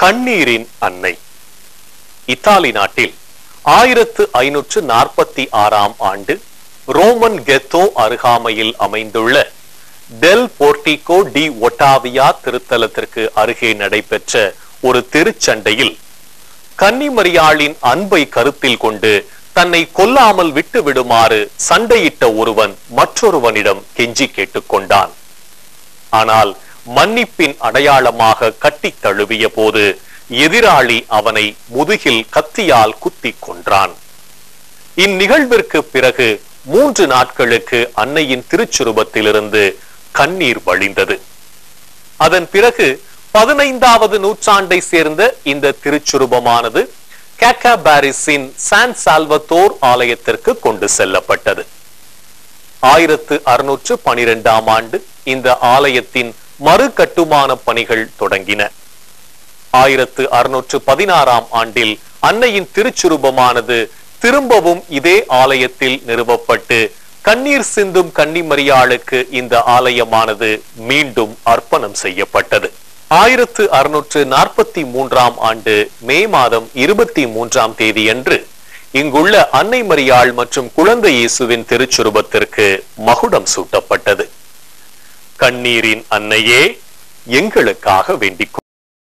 கண்ணீரின் அன்னை இத்தாலி நாட்டில் ஆயிரத்து ஐநூற்று நாற்பத்தி ஆறாம் ஆண்டு ரோமன் கெத்தோ அருகாமையில் அமைந்துள்ள டெல் போர்டிகோ டி ஒட்டாவியா திருத்தலத்திற்கு அருகே நடைபெற்ற ஒரு திருச்சண்டையில் கன்னிமரியாளின் அன்பை கருத்தில் கொண்டு தன்னை கொல்லாமல் விட்டு விடுமாறு சண்டையிட்ட ஒருவன் மற்றொருவனிடம் கெஞ்சி கேட்டுக்கொண்டான் ஆனால் மன்னிப்பின் அடையாளமாக கட்டித் தழுவிய போது எதிராளி அவனை முதுகில் கத்தியால் குத்திக் கொன்றான் இந்நிகழ்விற்கு பிறகு மூன்று நாட்களுக்கு அன்னையின் திருச்சுருபத்திலிருந்து கண்ணீர் வழிந்தது அதன் பிறகு பதினைந்தாவது நூற்றாண்டை சேர்ந்த இந்த திருச்சுருபமானது கேக்கா பாரிஸின் சான் சால்வத்தோர் ஆலயத்திற்கு கொண்டு செல்லப்பட்டது ஆயிரத்து அறுநூற்று பனிரெண்டாம் ஆண்டு இந்த ஆலயத்தின் மறு கட்டுமான பணிகள் தொடங்கின ஆயிரத்து அறுநூற்று பதினாறாம் ஆண்டில் அன்னையின் திருச்சுரூபமானது திரும்பவும் இதே ஆலயத்தில் நிறுவப்பட்டு கண்ணீர் சிந்தும் கன்னிமரியாளுக்கு இந்த ஆலயமானது மீண்டும் அர்ப்பணம் செய்யப்பட்டது ஆயிரத்து அறுநூற்று நாற்பத்தி மூன்றாம் ஆண்டு மே மாதம் இருபத்தி மூன்றாம் தேதியன்று இங்குள்ள அன்னை மரியாள் மற்றும் குழந்தை இயேசுவின் திருச்சுருபத்திற்கு மகுடம் சூட்டப்பட்டது கண்ணீரின் அன்னையே எங்களுக்காக வேண்டிக்